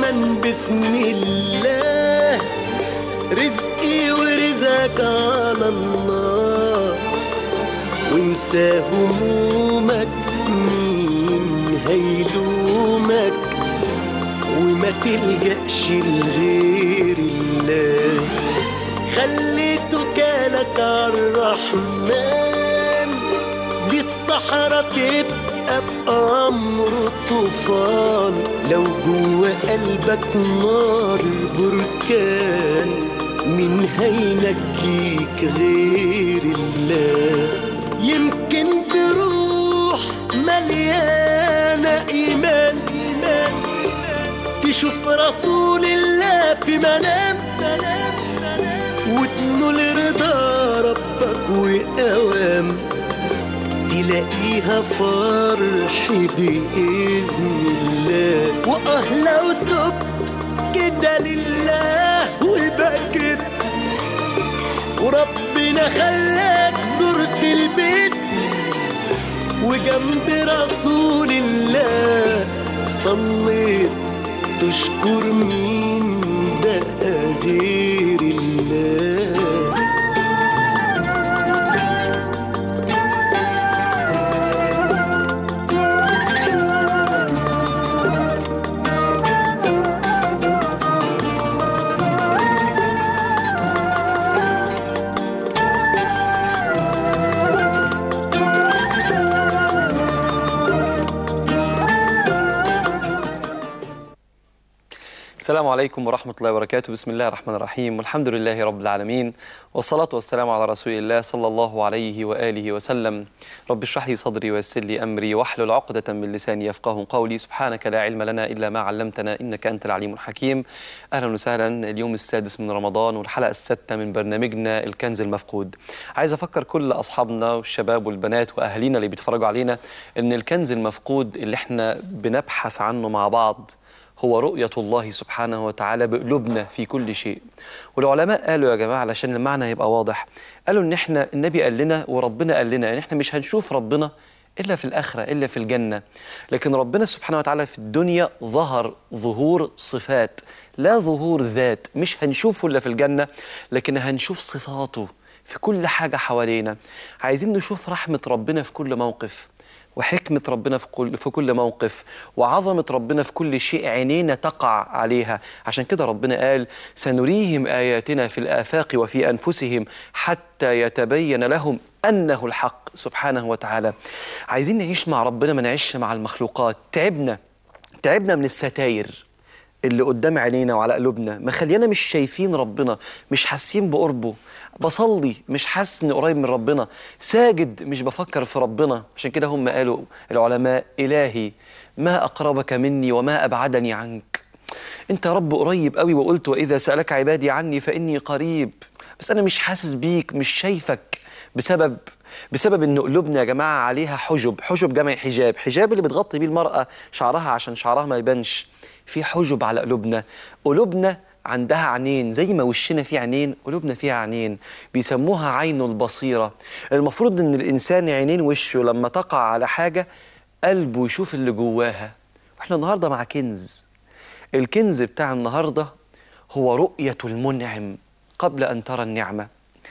دايما بسم الله رزقي ورزقك على الله وانسى همومك مين هيلومك وما تلجأش لغير الله خلي توكالك عالرحمن دي الصحراء تبقى بأمر طوفان لو جوا قلبك نار بركان مين هينجيك غير الله يمكن بروح مليانة إيمان إيمان تشوف رسول الله في منام منام وتنول رضا ربك وأوام تلاقيها فرح بإذن الله وآه لو تبت كده لله وبكت وربنا خلاك زرت البيت وجنب رسول الله صليت تشكر مين بقى غير الله السلام عليكم ورحمة الله وبركاته بسم الله الرحمن الرحيم والحمد لله رب العالمين والصلاة والسلام على رسول الله صلى الله عليه وآله وسلم رب اشرح لي صدري ويسر لي أمري واحلل عقدة من لساني يفقه قولي سبحانك لا علم لنا إلا ما علمتنا إنك أنت العليم الحكيم أهلا وسهلا اليوم السادس من رمضان والحلقة السادسة من برنامجنا الكنز المفقود عايز أفكر كل أصحابنا والشباب والبنات وأهالينا اللي بيتفرجوا علينا إن الكنز المفقود اللي احنا بنبحث عنه مع بعض هو رؤية الله سبحانه وتعالى بقلوبنا في كل شيء والعلماء قالوا يا جماعة علشان المعنى يبقى واضح قالوا ان احنا النبي قال لنا وربنا قال لنا ان احنا مش هنشوف ربنا إلا في الآخرة إلا في الجنة لكن ربنا سبحانه وتعالى في الدنيا ظهر ظهور صفات لا ظهور ذات مش هنشوفه إلا في الجنة لكن هنشوف صفاته في كل حاجة حوالينا عايزين نشوف رحمة ربنا في كل موقف وحكمة ربنا في كل في كل موقف وعظمة ربنا في كل شيء عينينا تقع عليها عشان كده ربنا قال سنريهم آياتنا في الآفاق وفي أنفسهم حتى يتبين لهم أنه الحق سبحانه وتعالى عايزين نعيش مع ربنا ما نعيش مع المخلوقات تعبنا تعبنا من الستاير اللي قدام عينينا وعلى قلوبنا مخلينا مش شايفين ربنا مش حاسين بقربه بصلي مش حاسس اني قريب من ربنا ساجد مش بفكر في ربنا عشان كده هم قالوا العلماء إلهي ما أقربك مني وما أبعدني عنك انت يا رب قريب قوي وقلت وإذا سألك عبادي عني فإني قريب بس أنا مش حاسس بيك مش شايفك بسبب بسبب ان قلوبنا يا جماعه عليها حجب حجب جمع حجاب حجاب اللي بتغطي بيه المراه شعرها عشان شعرها ما يبانش في حجب على قلوبنا قلوبنا عندها عينين زي ما وشنا فيه عينين قلوبنا فيها عينين بيسموها عين البصيره المفروض ان الانسان عينين وشه لما تقع على حاجه قلبه يشوف اللي جواها واحنا النهارده مع كنز الكنز بتاع النهارده هو رؤيه المنعم قبل ان ترى النعمه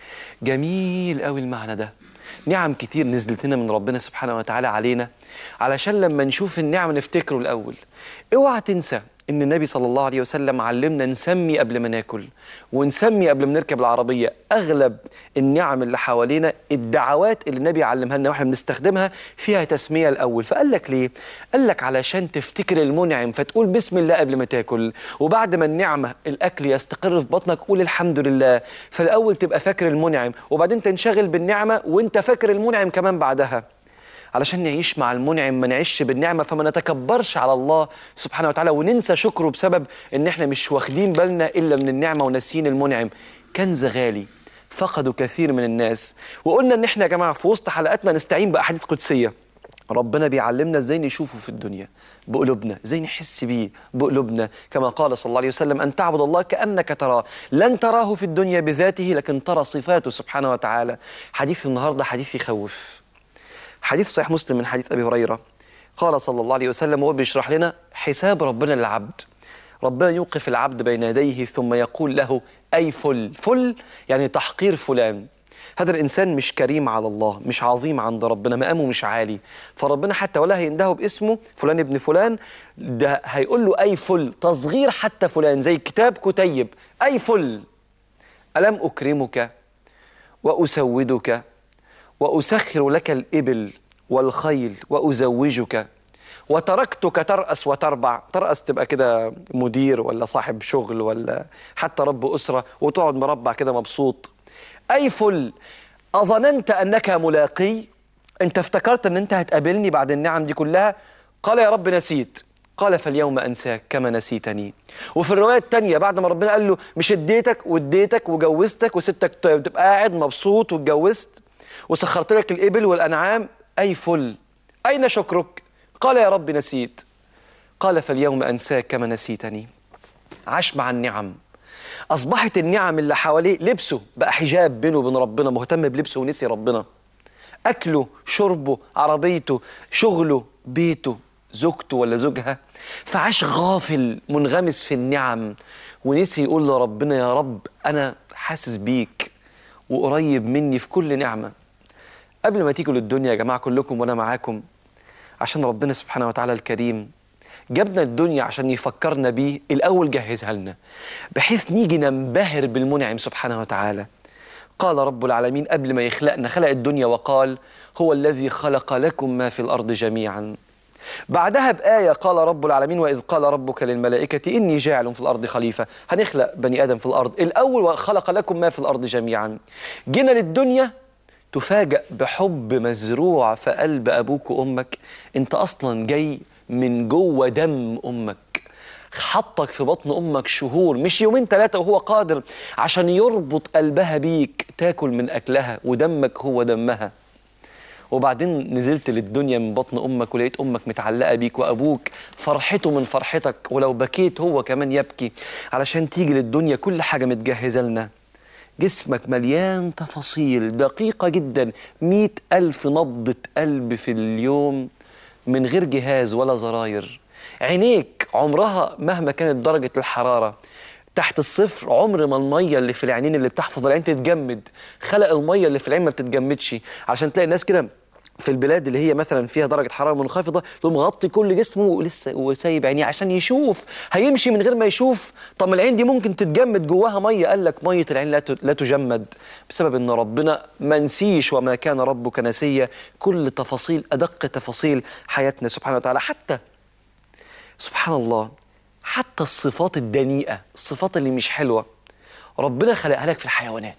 جميل قوي المعنى ده نعم كتير نزلت لنا من ربنا سبحانه وتعالى علينا علشان لما نشوف النعم نفتكره الأول اوعى تنسى ان النبي صلى الله عليه وسلم علمنا نسمي قبل ما ناكل ونسمي قبل ما نركب العربيه اغلب النعم اللي حوالينا الدعوات اللي النبي علمها لنا واحنا بنستخدمها فيها تسميه الاول فقال لك ليه قال لك علشان تفتكر المنعم فتقول بسم الله قبل ما تاكل وبعد ما النعمه الاكل يستقر في بطنك قول الحمد لله فالاول تبقى فاكر المنعم وبعدين تنشغل بالنعمه وانت فاكر المنعم كمان بعدها علشان نعيش مع المنعم ما نعيش بالنعمة فما نتكبرش على الله سبحانه وتعالى وننسى شكره بسبب ان احنا مش واخدين بالنا الا من النعمة وناسيين المنعم كنز غالي فقدوا كثير من الناس وقلنا ان احنا يا جماعة في وسط حلقاتنا نستعين بأحاديث قدسية ربنا بيعلمنا ازاي نشوفه في الدنيا بقلوبنا ازاي نحس بيه بقلوبنا كما قال صلى الله عليه وسلم ان تعبد الله كانك تراه لن تراه في الدنيا بذاته لكن ترى صفاته سبحانه وتعالى حديث النهارده حديث يخوف حديث صحيح مسلم من حديث ابي هريره قال صلى الله عليه وسلم وهو بيشرح لنا حساب ربنا للعبد ربنا يوقف العبد بين يديه ثم يقول له أي فل فل يعني تحقير فلان هذا الإنسان مش كريم على الله مش عظيم عند ربنا مقامه مش عالي فربنا حتى ولا هيندهه باسمه فلان ابن فلان ده هيقول له أي فل تصغير حتى فلان زي كتاب كتيب أي فل ألم أكرمك وأسودك وأسخر لك الإبل والخيل وأزوجك وتركتك ترأس وتربع ترأس تبقى كده مدير ولا صاحب شغل ولا حتى رب أسرة وتقعد مربع كده مبسوط أي فل أظننت أنك ملاقي أنت افتكرت أن أنت هتقابلني بعد النعم دي كلها قال يا رب نسيت قال فاليوم أنساك كما نسيتني وفي الرواية التانية بعد ما ربنا قال له مش اديتك واديتك وجوزتك وستك تبقى قاعد مبسوط واتجوزت وسخرت لك الإبل والأنعام أي فل أين شكرك قال يا رب نسيت قال فاليوم أنساك كما نسيتني عاش مع النعم أصبحت النعم اللي حواليه لبسه بقى حجاب بينه وبين ربنا مهتم بلبسه ونسي ربنا أكله شربه عربيته شغله بيته زوجته ولا زوجها فعاش غافل منغمس في النعم ونسي يقول لربنا يا رب أنا حاسس بيك وقريب مني في كل نعمة قبل ما تيجوا للدنيا يا جماعة كلكم وأنا معاكم عشان ربنا سبحانه وتعالى الكريم جابنا الدنيا عشان يفكرنا بيه الأول جهزها لنا بحيث نيجي ننبهر بالمنعم سبحانه وتعالى قال رب العالمين قبل ما يخلقنا خلق الدنيا وقال هو الذي خلق لكم ما في الأرض جميعا بعدها بآية قال رب العالمين وإذ قال ربك للملائكة إني جاعل في الأرض خليفة هنخلق بني آدم في الأرض الأول وخلق لكم ما في الأرض جميعا جينا للدنيا تفاجأ بحب مزروع في قلب أبوك وأمك أنت أصلا جاي من جوه دم أمك حطك في بطن أمك شهور مش يومين ثلاثة وهو قادر عشان يربط قلبها بيك تاكل من أكلها ودمك هو دمها وبعدين نزلت للدنيا من بطن امك ولقيت امك متعلقه بيك وابوك فرحته من فرحتك ولو بكيت هو كمان يبكي علشان تيجي للدنيا كل حاجه متجهزه لنا جسمك مليان تفاصيل دقيقه جدا مئة ألف نبضة قلب في اليوم من غير جهاز ولا زراير عينيك عمرها مهما كانت درجة الحرارة تحت الصفر عمر ما الميه اللي في العينين اللي بتحفظ العين تتجمد خلق الميه اللي في العين ما بتتجمدش علشان تلاقي الناس كده في البلاد اللي هي مثلا فيها درجه حراره منخفضه تقوم مغطي كل جسمه ولسه وسايب عينيه عشان يشوف هيمشي من غير ما يشوف طب ما العين دي ممكن تتجمد جواها ميه قال لك ميه العين لا ت- لا تجمد بسبب ان ربنا ما نسيش وما كان ربك نسيا كل تفاصيل ادق تفاصيل حياتنا سبحانه وتعالى حتى سبحان الله حتى الصفات الدنيئة الصفات اللي مش حلوة ربنا خلقها لك في الحيوانات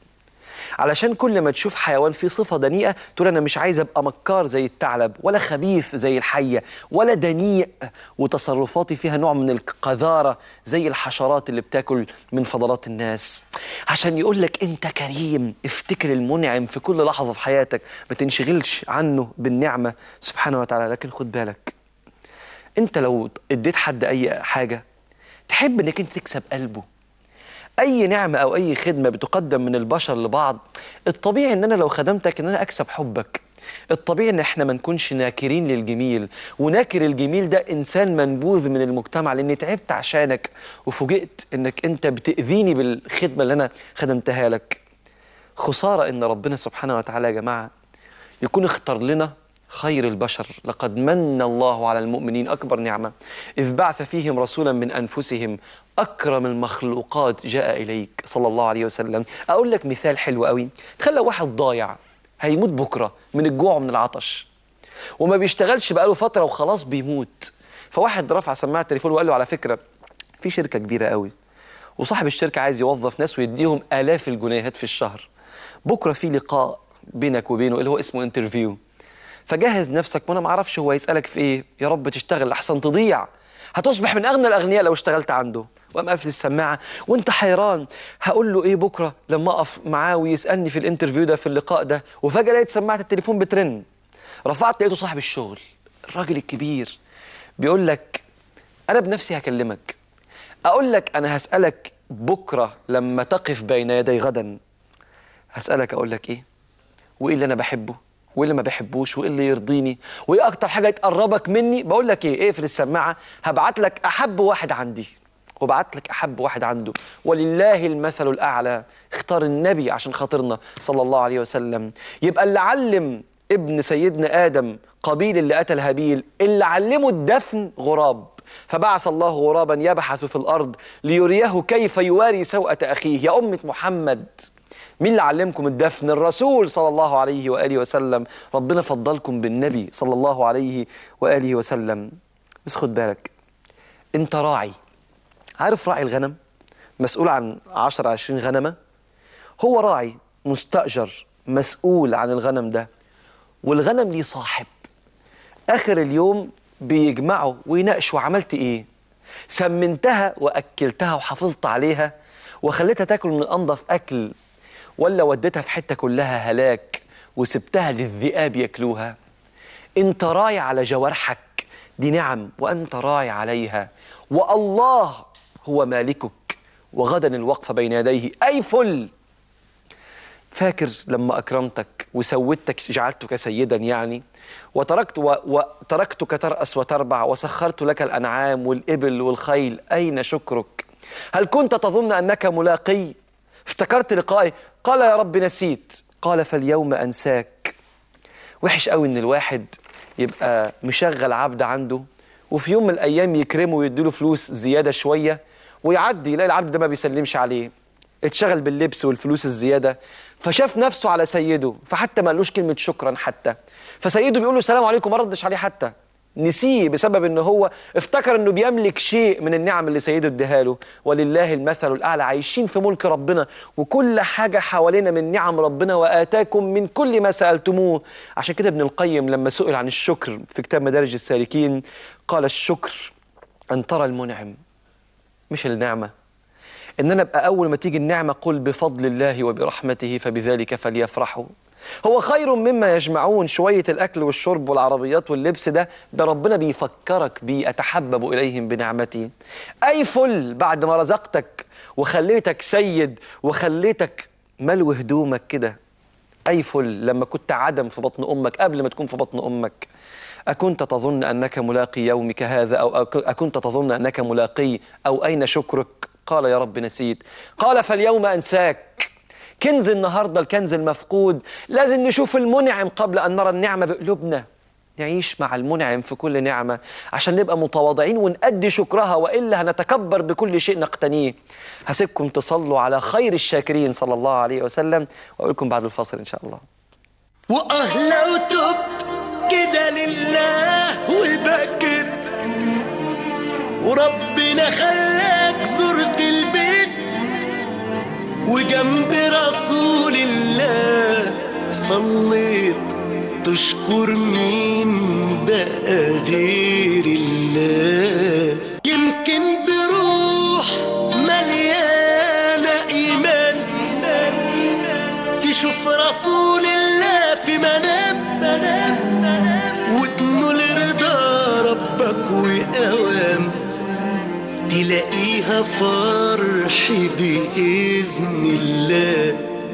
علشان كل ما تشوف حيوان فيه صفة دنيئة تقول أنا مش عايز أبقى مكار زي الثعلب ولا خبيث زي الحية ولا دنيء وتصرفاتي فيها نوع من القذارة زي الحشرات اللي بتاكل من فضلات الناس عشان يقول لك أنت كريم افتكر المنعم في كل لحظة في حياتك ما تنشغلش عنه بالنعمة سبحانه وتعالى لكن خد بالك انت لو اديت حد اي حاجه تحب انك انت تكسب قلبه اي نعمه او اي خدمه بتقدم من البشر لبعض الطبيعي ان انا لو خدمتك ان انا اكسب حبك الطبيعي ان احنا ما نكونش ناكرين للجميل وناكر الجميل ده انسان منبوذ من المجتمع لاني تعبت عشانك وفوجئت انك انت بتاذيني بالخدمه اللي انا خدمتها لك خساره ان ربنا سبحانه وتعالى يا جماعه يكون اختار لنا خير البشر لقد من الله على المؤمنين أكبر نعمة إذ بعث فيهم رسولا من أنفسهم أكرم المخلوقات جاء إليك صلى الله عليه وسلم أقول لك مثال حلو قوي تخيل لو واحد ضايع هيموت بكرة من الجوع ومن العطش وما بيشتغلش بقاله فترة وخلاص بيموت فواحد رفع سماعة التليفون وقال له على فكرة في شركة كبيرة قوي وصاحب الشركة عايز يوظف ناس ويديهم آلاف الجنيهات في الشهر بكرة في لقاء بينك وبينه اللي هو اسمه انترفيو فجهز نفسك وانا ما اعرفش هو يسالك في ايه يا رب تشتغل احسن تضيع هتصبح من اغنى الاغنياء لو اشتغلت عنده وقام قافل السماعه وانت حيران هقول له ايه بكره لما اقف معاه ويسالني في الانترفيو ده في اللقاء ده وفجاه لقيت سماعه التليفون بترن رفعت لقيته صاحب الشغل الراجل الكبير بيقول لك انا بنفسي هكلمك اقول لك انا هسالك بكره لما تقف بين يدي غدا هسالك اقول لك ايه وايه اللي انا بحبه وايه اللي ما بحبوش وايه اللي يرضيني وايه اكتر حاجه تقربك مني بقول لك ايه اقفل السماعه هبعت لك احب واحد عندي وبعت لك احب واحد عنده ولله المثل الاعلى اختار النبي عشان خاطرنا صلى الله عليه وسلم يبقى اللي علم ابن سيدنا ادم قابيل اللي قتل هابيل اللي علمه الدفن غراب فبعث الله غرابا يبحث في الارض ليريه كيف يواري سوءة اخيه يا امه محمد مين اللي علمكم الدفن الرسول صلى الله عليه واله وسلم ربنا فضلكم بالنبي صلى الله عليه واله وسلم بس خد بالك انت راعي عارف راعي الغنم مسؤول عن 10 20 غنمه هو راعي مستاجر مسؤول عن الغنم ده والغنم ليه صاحب اخر اليوم بيجمعوا ويناقشوا عملت ايه سمنتها واكلتها وحافظت عليها وخليتها تاكل من انضف اكل ولا وديتها في حته كلها هلاك وسبتها للذئاب ياكلوها انت راعي على جوارحك دي نعم وانت راعي عليها والله هو مالكك وغدا الوقفه بين يديه اي فل فاكر لما اكرمتك وسودتك جعلتك سيدا يعني وتركت و... وتركتك تراس وتربع وسخرت لك الانعام والابل والخيل اين شكرك هل كنت تظن انك ملاقي افتكرت لقائي قال يا رب نسيت قال فاليوم انساك وحش قوي ان الواحد يبقى مشغل عبد عنده وفي يوم من الايام يكرمه ويديله فلوس زياده شويه ويعدي يلاقي العبد ده ما بيسلمش عليه اتشغل باللبس والفلوس الزياده فشاف نفسه على سيده فحتى ما قالوش كلمه شكرا حتى فسيده بيقول له السلام عليكم ما ردش عليه حتى نسيه بسبب ان هو افتكر انه بيملك شيء من النعم اللي سيده اداها له ولله المثل الاعلى عايشين في ملك ربنا وكل حاجه حوالينا من نعم ربنا واتاكم من كل ما سالتموه عشان كده ابن القيم لما سئل عن الشكر في كتاب مدارج السالكين قال الشكر ان ترى المنعم مش النعمه ان انا ابقى اول ما تيجي النعمه قل بفضل الله وبرحمته فبذلك فليفرحوا هو خير مما يجمعون شويه الاكل والشرب والعربيات واللبس ده ده ربنا بيفكرك بيه اتحبب اليهم بنعمتي اي فل بعد ما رزقتك وخليتك سيد وخليتك ملو هدومك كده اي فل لما كنت عدم في بطن امك قبل ما تكون في بطن امك أكنت تظن أنك ملاقي يومك هذا أو أكنت تظن أنك ملاقي أو أين شكرك قال يا رب نسيت قال فاليوم أنساك كنز النهاردة الكنز المفقود لازم نشوف المنعم قبل أن نرى النعمة بقلوبنا نعيش مع المنعم في كل نعمة عشان نبقى متواضعين ونأدي شكرها وإلا هنتكبر بكل شيء نقتنيه هسيبكم تصلوا على خير الشاكرين صلى الله عليه وسلم وأقول لكم بعد الفاصل إن شاء الله واه لو تبت كده لله وبكت وربنا خلاك زرت البيت وجنب رسول الله صليت تشكر مين بقى غير الله يمكن بروح مليانة إيمان تشوف رسول الله في منام منام وتنول رضا ربك وأوام تلاقيها فرح بإذن الله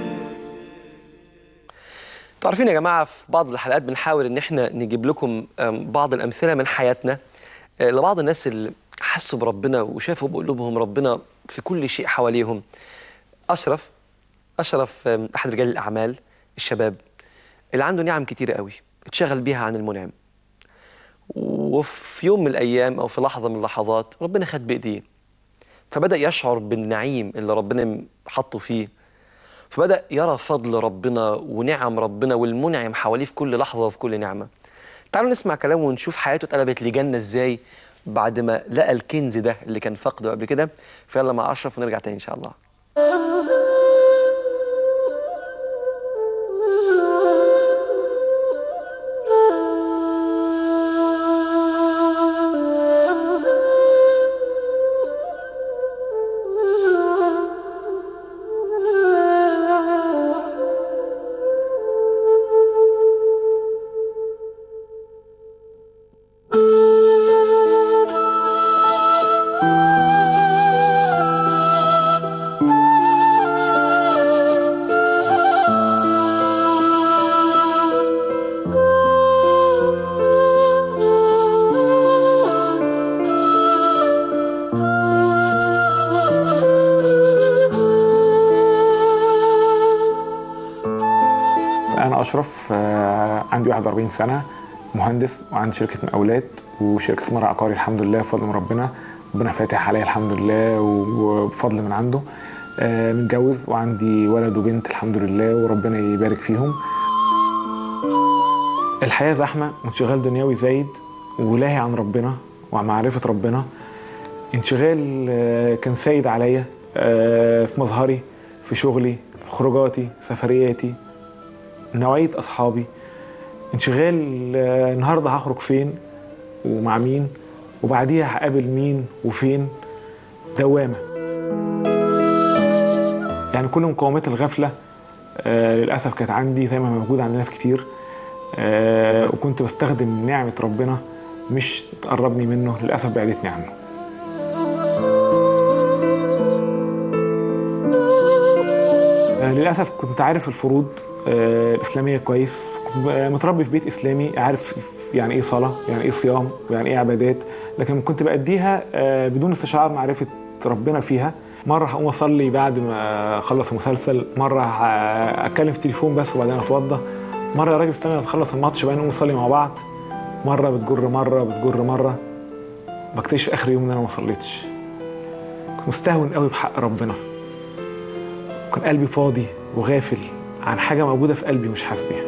انتوا عارفين يا جماعه في بعض الحلقات بنحاول ان احنا نجيب لكم أم، بعض الامثله من حياتنا آه، لبعض الناس اللي حسوا بربنا وشافوا بقلوبهم ربنا في كل شيء حواليهم اشرف اشرف أم، احد رجال الاعمال الشباب اللي عنده نعم كتيره قوي اتشغل بيها عن المنعم وفي يوم من الايام او في لحظه من اللحظات ربنا خد بايديه فبدا يشعر بالنعيم اللي ربنا حطه فيه فبدأ يرى فضل ربنا ونعم ربنا والمنعم حواليه في كل لحظة وفي كل نعمة تعالوا نسمع كلامه ونشوف حياته اتقلبت لجنة ازاي بعد ما لقى الكنز ده اللي كان فاقده قبل كده فيلا مع أشرف ونرجع تاني إن شاء الله اشرف آه، عندي 41 سنه مهندس وعندي شركه مقاولات وشركه استثمار عقاري الحمد لله بفضل من ربنا ربنا فاتح عليا الحمد لله وبفضل من عنده آه، متجوز وعندي ولد وبنت الحمد لله وربنا يبارك فيهم الحياه زحمه وانشغال دنيوي زايد ولاهي عن ربنا وعن معرفه ربنا انشغال آه، كان سايد عليا آه، في مظهري في شغلي في خروجاتي سفرياتي نوعية أصحابي انشغال آه، النهاردة هخرج فين ومع مين وبعديها هقابل مين وفين دوامة يعني كل مقومات الغفلة آه، للأسف كانت عندي زي ما موجودة عند ناس كتير آه، وكنت بستخدم نعمة ربنا مش تقربني منه للأسف بعدتني عنه آه، للاسف كنت عارف الفروض آه، الاسلاميه كويس كنت ب- متربي في بيت اسلامي عارف يعني ايه صلاه يعني ايه صيام يعني ايه عبادات لكن كنت باديها آه، بدون استشعار معرفه ربنا فيها مره هقوم اصلي بعد ما اخلص المسلسل مره ه- اتكلم في التليفون بس وبعدين اتوضى مره يا راجل استنى تخلص الماتش وبعدين نقوم نصلي مع بعض مره بتجر مره بتجر مره بكتشف اخر يوم ان انا ما صليتش كنت مستهون قوي بحق ربنا كان قلبي فاضي وغافل عن حاجة موجودة في قلبي مش حاسس بيها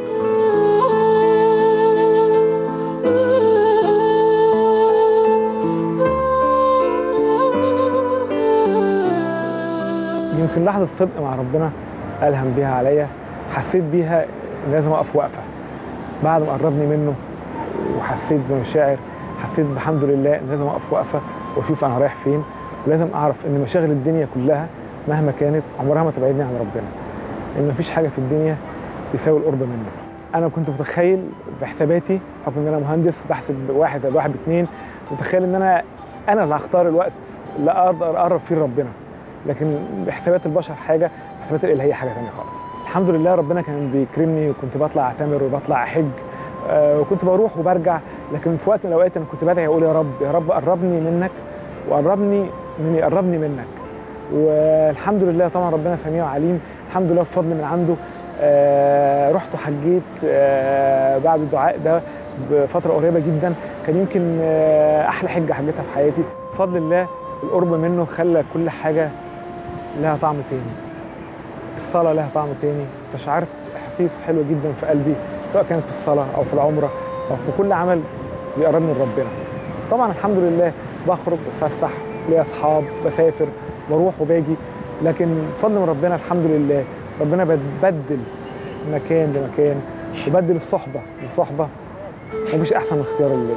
يمكن لحظة صدق مع ربنا ألهم بيها عليا حسيت بيها إن لازم أقف وقفة بعد ما قربني منه وحسيت بمشاعر حسيت بحمد لله إن لازم أقف وقفة وأشوف أنا رايح فين ولازم أعرف إن مشاغل الدنيا كلها مهما كانت عمرها ما تبعدني عن ربنا ان مفيش حاجه في الدنيا يساوي القرب منه انا كنت متخيل بحساباتي بحكم ان انا مهندس بحسب واحد زائد واحد باثنين متخيل ان انا انا اللي هختار الوقت اللي اقدر اقرب فيه لربنا لكن بحسابات البشر حاجه بحسابات الالهيه حاجه ثانيه خالص الحمد لله ربنا كان بيكرمني وكنت بطلع اعتمر وبطلع احج آه، وكنت بروح وبرجع لكن في وقت من الاوقات انا كنت بدعي اقول يا رب يا رب قربني منك وقربني من يقربني منك والحمد لله طبعا ربنا سميع وعليم الحمد لله بفضل من عنده آه رحت وحجيت آه بعد الدعاء ده بفتره قريبه جدا كان يمكن آه احلى حجه حجتها في حياتي بفضل الله القرب منه خلى كل حاجه لها طعم تاني الصلاه لها طعم تاني استشعرت احاسيس حلوه جدا في قلبي سواء كانت في الصلاه او في العمره او في كل عمل بيقربني لربنا طبعا الحمد لله بخرج بتفسح ليا اصحاب بسافر بروح وباجي لكن بفضل من ربنا الحمد لله ربنا بتبدل مكان لمكان وبدل الصحبه لصحبه ومش احسن من اختيار الله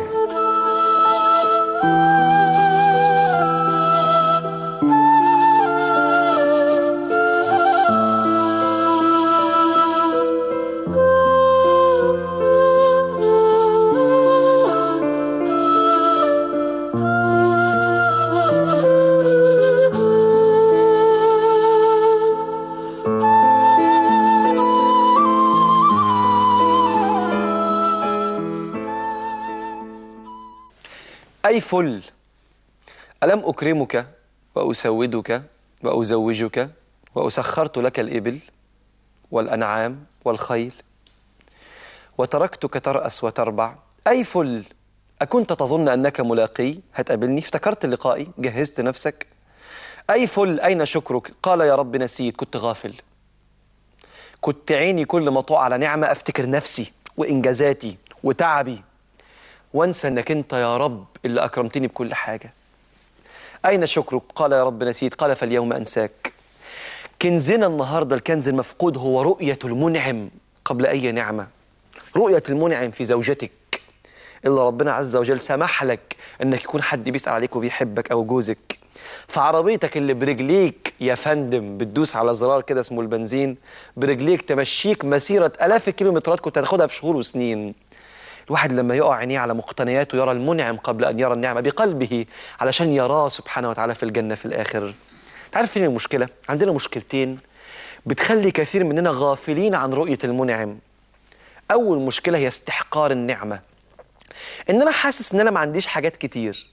أي فل ألم أكرمك وأسودك وأزوجك وأسخرت لك الإبل والأنعام والخيل وتركتك ترأس وتربع أي فل أكنت تظن أنك ملاقي هتقابلني افتكرت لقائي جهزت نفسك أي فل أين شكرك قال يا رب نسيت كنت غافل كنت عيني كل ما تقع على نعمة أفتكر نفسي وإنجازاتي وتعبي وانسى انك انت يا رب اللي اكرمتني بكل حاجه اين شكرك قال يا رب نسيت قال فاليوم انساك كنزنا النهارده الكنز المفقود هو رؤيه المنعم قبل اي نعمه رؤيه المنعم في زوجتك اللي ربنا عز وجل سمح لك انك يكون حد بيسال عليك وبيحبك او جوزك في عربيتك اللي برجليك يا فندم بتدوس على زرار كده اسمه البنزين برجليك تمشيك مسيره الاف الكيلومترات كنت هتاخدها في شهور وسنين الواحد لما يقع عينيه على مقتنياته يرى المنعم قبل ان يرى النعمه بقلبه علشان يراه سبحانه وتعالى في الجنه في الاخر. تعرف فين المشكله؟ عندنا مشكلتين بتخلي كثير مننا غافلين عن رؤيه المنعم. اول مشكله هي استحقار النعمه. ان انا حاسس ان انا ما عنديش حاجات كتير.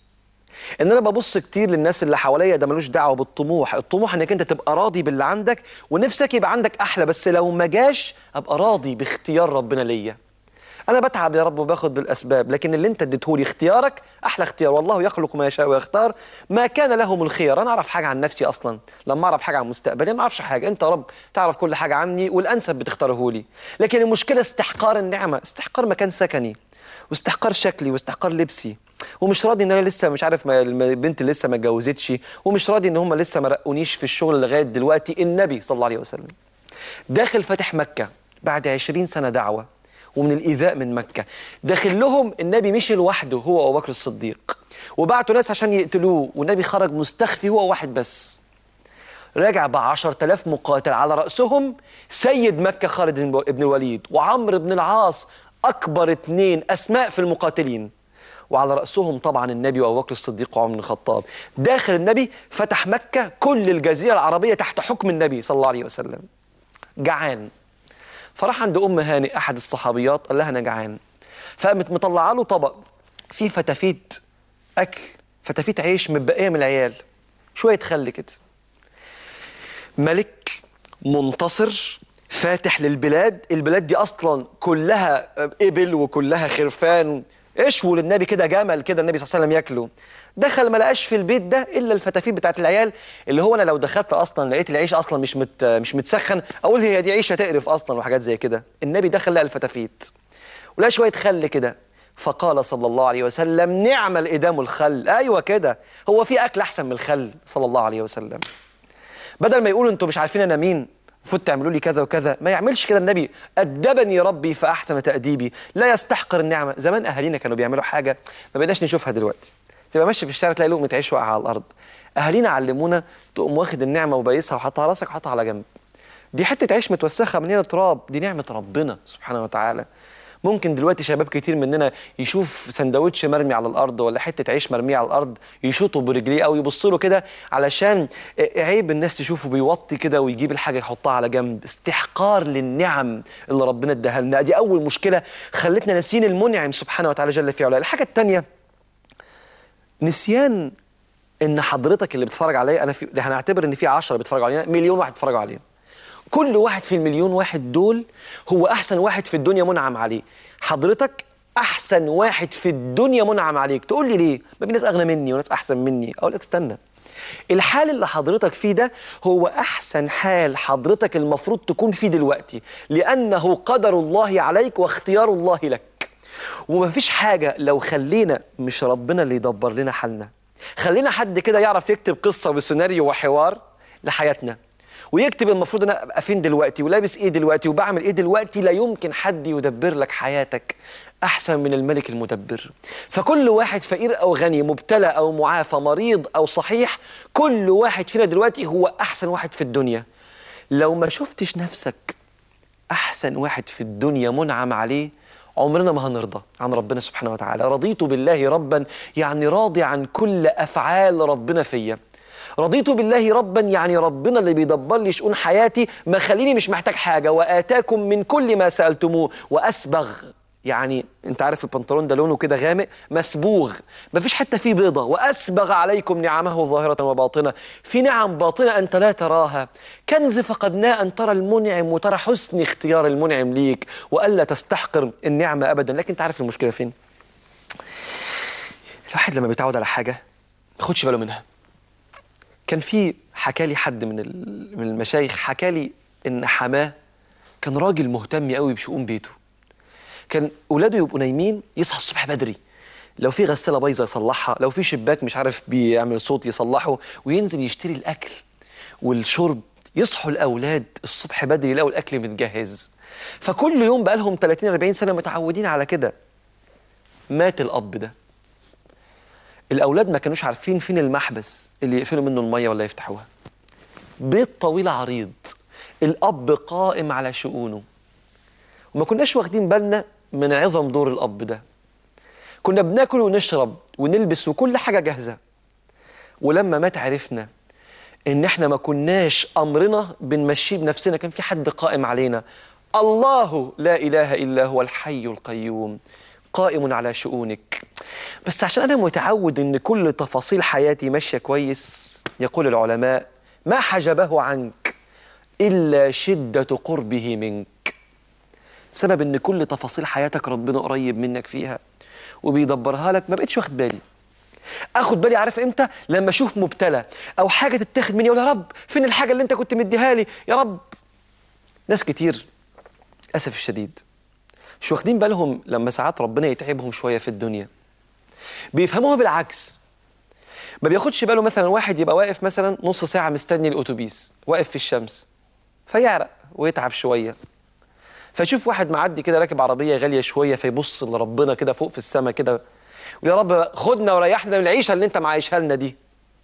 ان انا ببص كتير للناس اللي حواليا ده ملوش دعوه بالطموح الطموح انك انت تبقى راضي باللي عندك ونفسك يبقى عندك احلى بس لو ما جاش ابقى راضي باختيار ربنا ليا انا بتعب يا رب وباخد بالاسباب لكن اللي انت اديتهولي اختيارك احلى اختيار والله يخلق ما يشاء ويختار ما كان لهم الخيار انا اعرف حاجه عن نفسي اصلا لما اعرف حاجه عن مستقبلي ما اعرفش حاجه انت يا رب تعرف كل حاجه عني والانسب بتختاره لي لكن المشكله استحقار النعمه استحقار مكان سكني واستحقار شكلي واستحقار لبسي ومش راضي ان انا لسه مش عارف ما البنت اللي لسه ما اتجوزتش ومش راضي ان هم لسه ما رقونيش في الشغل لغايه دلوقتي النبي صلى الله عليه وسلم داخل فاتح مكه بعد 20 سنه دعوه ومن الايذاء من مكه داخل لهم النبي مشي لوحده هو وابو بكر الصديق وبعتوا ناس عشان يقتلوه والنبي خرج مستخفي هو واحد بس راجع ب 10000 مقاتل على رأسهم سيد مكة خالد بن الوليد وعمرو بن العاص أكبر اتنين أسماء في المقاتلين وعلى رأسهم طبعا النبي وأبو بكر الصديق وعمر بن الخطاب داخل النبي فتح مكة كل الجزيرة العربية تحت حكم النبي صلى الله عليه وسلم جعان فراح عند أم هانئ أحد الصحابيات قال لها أنا جعان فقامت مطلعه له طبق فيه فتافيت أكل فتافيت عيش متبقية من العيال شوية خل كده ملك منتصر فاتح للبلاد البلاد دي اصلا كلها ابل وكلها خرفان اشووا للنبي كده جمل كده النبي صلى الله عليه وسلم ياكله دخل ما لقاش في البيت ده الا الفتافيت بتاعت العيال اللي هو انا لو دخلت اصلا لقيت العيش اصلا مش مت مش متسخن اقول هي دي عيشه تقرف اصلا وحاجات زي كده النبي دخل لقى الفتافيت ولقى شويه خل كده فقال صلى الله عليه وسلم نعم الادام الخل ايوه كده هو في اكل احسن من الخل صلى الله عليه وسلم بدل ما يقولوا انتوا مش عارفين انا مين المفروض تعملوا لي كذا وكذا ما يعملش كده النبي ادبني ربي فاحسن تاديبي لا يستحقر النعمه زمان اهالينا كانوا بيعملوا حاجه ما بقيناش نشوفها دلوقتي تبقى ماشي في الشارع تلاقي لقمه عيش واقعه على الارض اهالينا علمونا تقوم واخد النعمه وبايسها وحاطها على راسك وحاطها على جنب دي حته عيش متوسخه من هنا تراب دي نعمه ربنا سبحانه وتعالى ممكن دلوقتي شباب كتير مننا يشوف سندوتش مرمي على الارض ولا حته عيش مرميه على الارض يشوطه برجليه او يبص له كده علشان عيب الناس تشوفه بيوطي كده ويجيب الحاجه يحطها على جنب استحقار للنعم اللي ربنا اداها لنا دي اول مشكله خلتنا ناسيين المنعم سبحانه وتعالى جل في علاه الحاجه الثانيه نسيان ان حضرتك اللي بتتفرج عليا انا في هنعتبر ان في 10 بيتفرجوا علينا مليون واحد بيتفرجوا علينا كل واحد في المليون واحد دول هو احسن واحد في الدنيا منعم عليه حضرتك احسن واحد في الدنيا منعم عليك تقول لي ليه ما في ناس اغنى مني وناس احسن مني اقول لك استنى الحال اللي حضرتك فيه ده هو احسن حال حضرتك المفروض تكون فيه دلوقتي لانه قدر الله عليك واختيار الله لك ومفيش حاجه لو خلينا مش ربنا اللي يدبر لنا حالنا خلينا حد كده يعرف يكتب قصه وسيناريو وحوار لحياتنا ويكتب المفروض انا ابقى فين دلوقتي ولابس ايه دلوقتي وبعمل ايه دلوقتي لا يمكن حد يدبر لك حياتك احسن من الملك المدبر فكل واحد فقير او غني مبتلى او معافى مريض او صحيح كل واحد فينا دلوقتي هو احسن واحد في الدنيا لو ما شفتش نفسك احسن واحد في الدنيا منعم عليه عمرنا ما هنرضى عن ربنا سبحانه وتعالى رضيت بالله ربا يعني راضي عن كل افعال ربنا فيا رضيت بالله ربا يعني ربنا اللي بيدبر لي شؤون حياتي ما خليني مش محتاج حاجه واتاكم من كل ما سالتموه واسبغ يعني انت عارف البنطلون ده لونه كده غامق مسبوغ مفيش حتى فيه بيضه واسبغ عليكم نعمه ظاهره وباطنه في نعم باطنه انت لا تراها كنز فقدناه ان ترى المنعم وترى حسن اختيار المنعم ليك والا تستحقر النعمه ابدا لكن انت عارف المشكله فين الواحد لما بيتعود على حاجه ما ياخدش باله منها كان في حكى لي حد من من المشايخ حكى لي ان حماه كان راجل مهتم قوي بشؤون بيته كان اولاده يبقوا نايمين يصحى الصبح بدري لو في غساله بايظه يصلحها لو في شباك مش عارف بيعمل صوت يصلحه وينزل يشتري الاكل والشرب يصحوا الاولاد الصبح بدري يلاقوا الاكل متجهز فكل يوم بقى لهم 30 40 سنه متعودين على كده مات الاب ده الاولاد ما كانوش عارفين فين المحبس اللي يقفلوا منه الميه ولا يفتحوها بيت طويل عريض الاب قائم على شؤونه وما كناش واخدين بالنا من عظم دور الاب ده كنا بناكل ونشرب ونلبس وكل حاجه جاهزه ولما مات عرفنا ان احنا ما كناش امرنا بنمشيه بنفسنا كان في حد قائم علينا الله لا اله الا هو الحي القيوم قائم على شؤونك بس عشان أنا متعود إن كل تفاصيل حياتي ماشية كويس يقول العلماء ما حجبه عنك إلا شدة قربه منك سبب إن كل تفاصيل حياتك ربنا قريب منك فيها وبيدبرها لك ما بقتش واخد بالي اخد بالي عارف امتى لما اشوف مبتلى او حاجه تتاخد مني اقول يا رب فين الحاجه اللي انت كنت مديها لي يا رب ناس كتير اسف الشديد مش واخدين بالهم لما ساعات ربنا يتعبهم شويه في الدنيا بيفهموها بالعكس ما بياخدش باله مثلا واحد يبقى واقف مثلا نص ساعه مستني الاتوبيس واقف في الشمس فيعرق ويتعب شويه فيشوف واحد معدي كده راكب عربيه غاليه شويه فيبص لربنا كده فوق في السماء كده ويا رب خدنا وريحنا من العيشه اللي انت معيشها لنا دي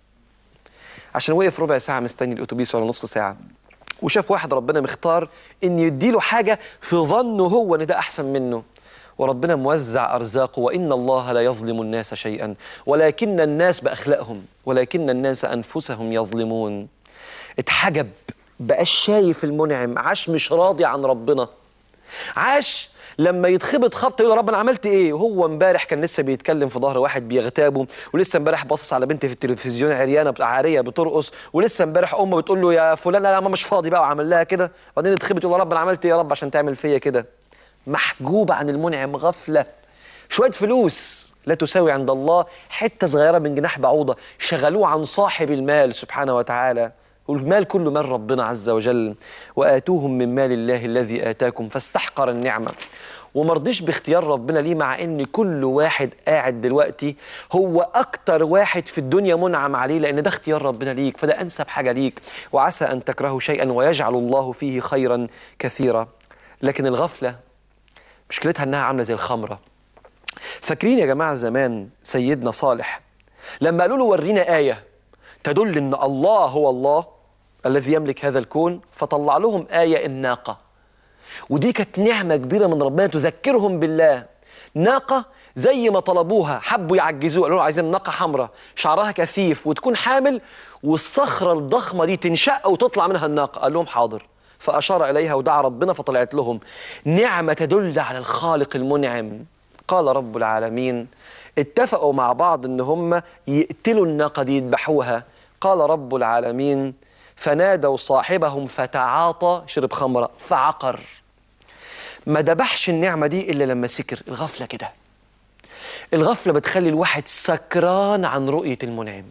عشان وقف ربع ساعه مستني الاتوبيس ولا نص ساعه وشاف واحد ربنا مختار ان يديله حاجه في ظنه هو ان ده احسن منه وربنا موزع ارزاقه وان الله لا يظلم الناس شيئا ولكن الناس باخلاقهم ولكن الناس انفسهم يظلمون اتحجب بقاش شايف المنعم عاش مش راضي عن ربنا عاش لما يتخبط خبط يقول يا رب انا عملت ايه وهو امبارح كان لسه بيتكلم في ظهر واحد بيغتابه ولسه امبارح باصص على بنت في التلفزيون عريانه عاريه بترقص ولسه امبارح امه بتقول له يا فلان لا ما مش فاضي بقى وعمل لها كده وبعدين يتخبط يقول يا رب انا عملت ايه يا رب عشان تعمل فيا كده محجوب عن المنعم غفله شويه فلوس لا تساوي عند الله حته صغيره من جناح بعوضه شغلوه عن صاحب المال سبحانه وتعالى والمال كله مال ربنا عز وجل وآتوهم من مال الله الذي آتاكم فاستحقر النعمة ومرضيش باختيار ربنا ليه مع ان كل واحد قاعد دلوقتي هو اكتر واحد في الدنيا منعم عليه لان ده اختيار ربنا ليك فده انسب حاجه ليك وعسى ان تكرهوا شيئا ويجعل الله فيه خيرا كثيرا لكن الغفله مشكلتها انها عامله زي الخمره فاكرين يا جماعه زمان سيدنا صالح لما قالوا له ورينا ايه تدل ان الله هو الله الذي يملك هذا الكون فطلع لهم ايه الناقه ودي كانت نعمه كبيره من ربنا تذكرهم بالله ناقه زي ما طلبوها حبوا يعجزوها قالوا له عايزين ناقه حمراء شعرها كثيف وتكون حامل والصخره الضخمه دي تنشق وتطلع منها الناقه قال لهم حاضر فاشار اليها ودعا ربنا فطلعت لهم نعمه تدل على الخالق المنعم قال رب العالمين اتفقوا مع بعض ان هم يقتلوا الناقه دي يذبحوها قال رب العالمين فنادوا صاحبهم فتعاطى شرب خمره فعقر ما ذبحش النعمه دي الا لما سكر الغفله كده الغفله بتخلي الواحد سكران عن رؤيه المنعم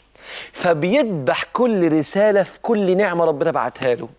فبيذبح كل رساله في كل نعمه ربنا بعتها له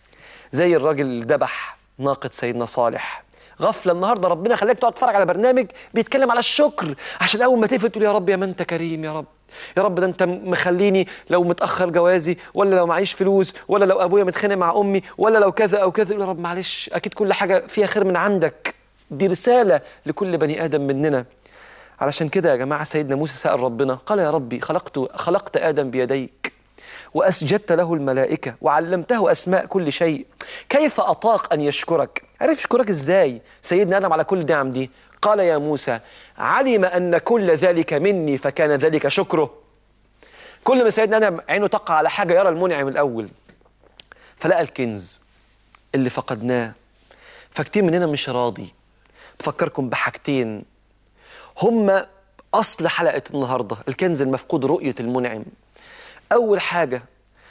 زي الراجل اللي ذبح ناقه سيدنا صالح غفله النهارده ربنا خلاك تقعد تتفرج على برنامج بيتكلم على الشكر عشان اول ما تقفل تقول يا رب يا ما انت كريم يا رب يا رب ده انت مخليني لو متاخر جوازي ولا لو معيش فلوس ولا لو ابويا متخانق مع امي ولا لو كذا او كذا يقول يا رب معلش اكيد كل حاجه فيها خير من عندك دي رساله لكل بني ادم مننا علشان كده يا جماعه سيدنا موسى سال ربنا قال يا ربي خلقت خلقت ادم بيديك واسجدت له الملائكه وعلمته اسماء كل شيء كيف اطاق ان يشكرك عرف يشكرك ازاي سيدنا ادم على كل النعم دي قال يا موسى علم ان كل ذلك مني فكان ذلك شكره كل ما سيدنا ادم عينه تقع على حاجه يرى المنعم الاول فلقى الكنز اللي فقدناه فكتير مننا مش راضي بفكركم بحاجتين هما اصل حلقه النهارده الكنز المفقود رؤيه المنعم اول حاجه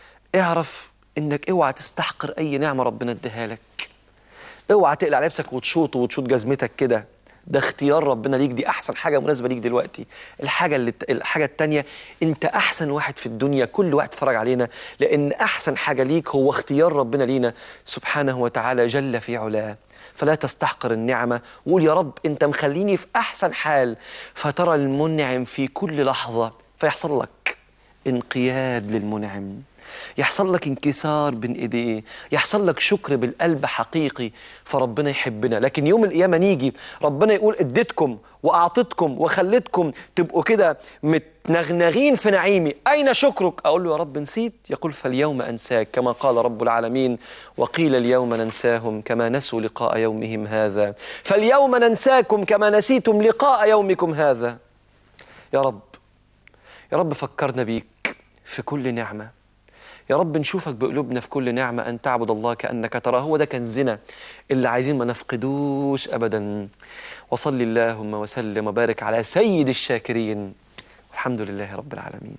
اعرف انك اوعى تستحقر اي نعمه ربنا اديها لك اوعى تقلع لبسك وتشوط وتشوط جزمتك كده ده اختيار ربنا ليك دي احسن حاجه مناسبه ليك دلوقتي الحاجه اللي الحاجه الثانيه انت احسن واحد في الدنيا كل واحد اتفرج علينا لان احسن حاجه ليك هو اختيار ربنا لينا سبحانه وتعالى جل في علاه فلا تستحقر النعمه وقول يا رب انت مخليني في احسن حال فترى المنعم في كل لحظه فيحصل لك انقياد للمنعم يحصل لك انكسار بين ايديه يحصل لك شكر بالقلب حقيقي فربنا يحبنا لكن يوم القيامه نيجي ربنا يقول اديتكم واعطيتكم وخليتكم تبقوا كده متنغنغين في نعيمي اين شكرك اقول له يا رب نسيت يقول فاليوم انساك كما قال رب العالمين وقيل اليوم ننساهم كما نسوا لقاء يومهم هذا فاليوم ننساكم كما نسيتم لقاء يومكم هذا يا رب يا رب فكرنا بيك في كل نعمه يا رب نشوفك بقلوبنا في كل نعمة أن تعبد الله كأنك تراه هو ده كنزنا اللي عايزين ما نفقدوش أبدا وصل اللهم وسلم وبارك على سيد الشاكرين الحمد لله رب العالمين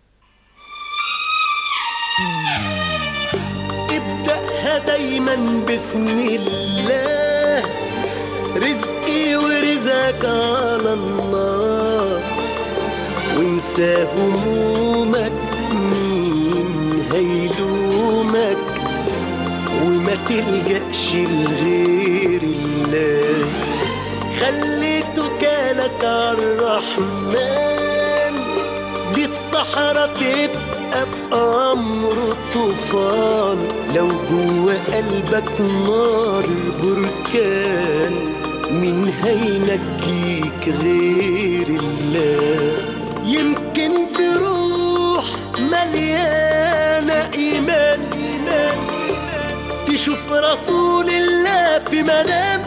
ابدأها دايما بسم الله رزقي ورزقك على الله وانسى همومك مين هيلومك وما تلجأش لغير الله خلي توكالك عالرحمن دي الصحراء تبقى بأمره طوفان لو جوا قلبك نار بركان مين هينجيك غير الله يمكن بروح مليانة إيمان إيمان تشوف رسول الله في منام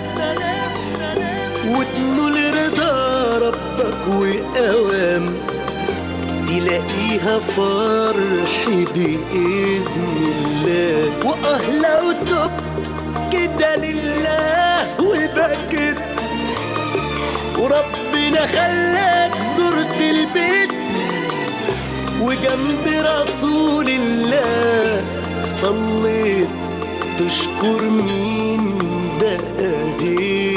وتنول رضا ربك وأوام تلاقيها فرح بإذن الله وآه لو تبت كده لله وبكت وربنا خلاك زرت البيت وجنب رسول الله صليت تشكر مين بقى غير